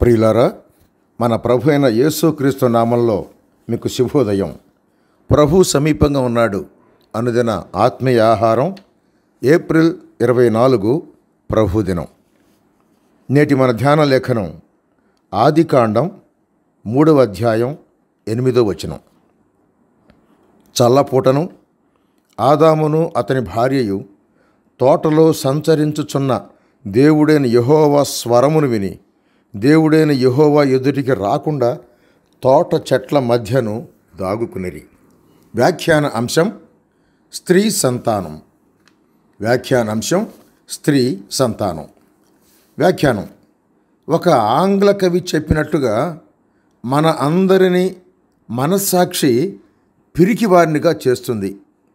ప్రియులారా మన ప్రభు అయిన యేసుక్రీస్తు నామంలో మీకు శుభోదయం ప్రభు సమీపంగా ఉన్నాడు అనుదిన ఆత్మీయ ఆహారం ఏప్రిల్ ఇరవై నాలుగు ప్రభు దినం నేటి మన ధ్యాన లేఖనం ఆదికాండం మూడవ అధ్యాయం ఎనిమిదో వచనం చల్లపూటను ఆదామును అతని భార్యయు తోటలో సంచరించుచున్న దేవుడైన యహోవా స్వరమును విని దేవుడైన యహోవా ఎదుటికి రాకుండా తోట చెట్ల మధ్యను దాగుకునిరి వ్యాఖ్యాన అంశం స్త్రీ సంతానం వ్యాఖ్యాన అంశం స్త్రీ సంతానం వ్యాఖ్యానం ఒక ఆంగ్ల కవి చెప్పినట్టుగా మన అందరినీ మనస్సాక్షి పిరికివారినిగా చేస్తుంది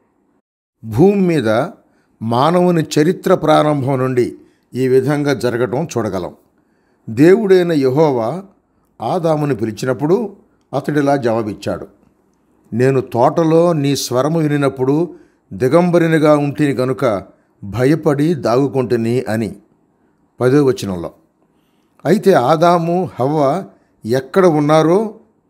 భూమి మీద మానవుని చరిత్ర ప్రారంభం నుండి ఈ విధంగా జరగటం చూడగలం దేవుడైన యహోవా ఆదాముని పిలిచినప్పుడు అతడిలా జవాబిచ్చాడు నేను తోటలో నీ స్వరము వినినప్పుడు దిగంబరినిగా ఉంటిని గనుక భయపడి దాగుకుంటుని అని పదో వచనంలో అయితే ఆదాము హవ్వ ఎక్కడ ఉన్నారో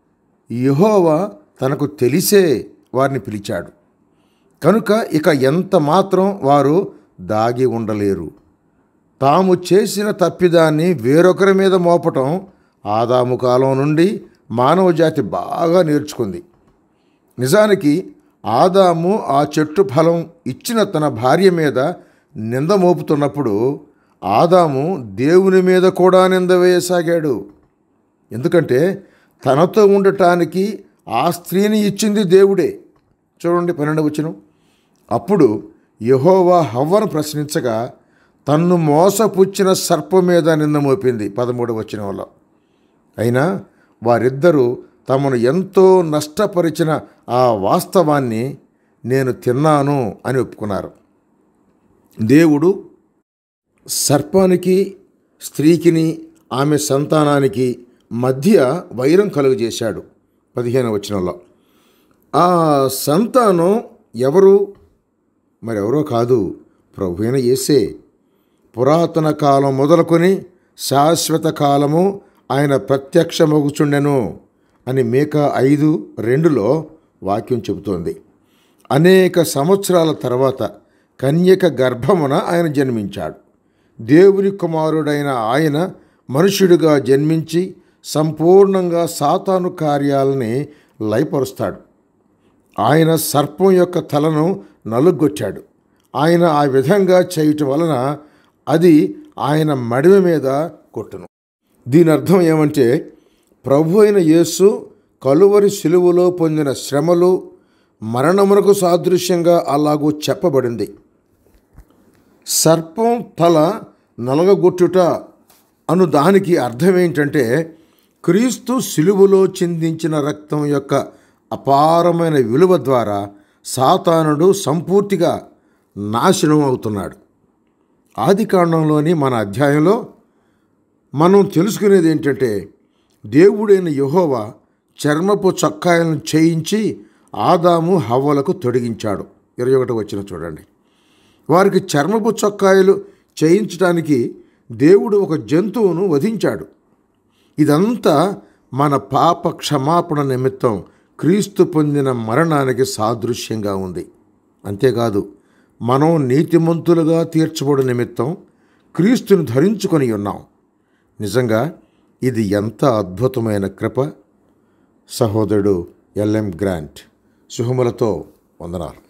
యహోవా తనకు తెలిసే వారిని పిలిచాడు కనుక ఇక ఎంత మాత్రం వారు దాగి ఉండలేరు తాము చేసిన తప్పిదాన్ని వేరొకరి మీద మోపటం ఆదాము కాలం నుండి మానవ జాతి బాగా నేర్చుకుంది నిజానికి ఆదాము ఆ చెట్టు ఫలం ఇచ్చిన తన భార్య మీద నింద మోపుతున్నప్పుడు ఆదాము దేవుని మీద కూడా నింద వేయసాగాడు ఎందుకంటే తనతో ఉండటానికి ఆ స్త్రీని ఇచ్చింది దేవుడే చూడండి పన్నెండు వచ్చిన అప్పుడు యహోవా హవ్వను ప్రశ్నించగా తన్ను మోసపుచ్చిన సర్పం మీద నింద మోపింది పదమూడు వచ్చిన వల్ల అయినా వారిద్దరూ తమను ఎంతో నష్టపరిచిన ఆ వాస్తవాన్ని నేను తిన్నాను అని ఒప్పుకున్నారు దేవుడు సర్పానికి స్త్రీకిని ఆమె సంతానానికి మధ్య వైరం కలుగజేశాడు పదిహేను వచనంలో ఆ సంతానం ఎవరు మరెవరో కాదు ప్రభు అయిన యేసే పురాతన కాలం మొదలుకొని శాశ్వత కాలము ఆయన ప్రత్యక్షమగుచుండెను అని మేక ఐదు రెండులో వాక్యం చెబుతోంది అనేక సంవత్సరాల తర్వాత కన్యక గర్భమున ఆయన జన్మించాడు దేవుని కుమారుడైన ఆయన మనుష్యుడిగా జన్మించి సంపూర్ణంగా సాతాను కార్యాలని లయపరుస్తాడు ఆయన సర్పం యొక్క తలను నలుగొచ్చాడు ఆయన ఆ విధంగా చేయటం వలన అది ఆయన మడిమ మీద కొట్టును దీని అర్థం ఏమంటే ప్రభు అయిన యేసు కలువరి శిలువలో పొందిన శ్రమలు మరణమునకు సాదృశ్యంగా అలాగూ చెప్పబడింది సర్పం తల నలగగొట్టుట అను దానికి అర్థం ఏంటంటే క్రీస్తు శిలువలో చిందించిన రక్తం యొక్క అపారమైన విలువ ద్వారా సాతానుడు సంపూర్తిగా నాశనం అవుతున్నాడు ఆదికాండంలోని మన అధ్యాయంలో మనం తెలుసుకునేది ఏంటంటే దేవుడైన యహోవా చర్మపు చొక్కాయలను చేయించి ఆదాము హవ్వలకు తొడిగించాడు ఇరవై ఒకటి వచ్చిన చూడండి వారికి చర్మపు చొక్కాయలు చేయించడానికి దేవుడు ఒక జంతువును వధించాడు ఇదంతా మన పాప క్షమాపణ నిమిత్తం క్రీస్తు పొందిన మరణానికి సాదృశ్యంగా ఉంది అంతేకాదు మనం నీతిమంతులుగా తీర్చబడి నిమిత్తం క్రీస్తుని ధరించుకొని ఉన్నాం నిజంగా ఇది ఎంత అద్భుతమైన కృప సహోదరుడు ఎల్ఎం గ్రాంట్ శుభములతో వందనాలు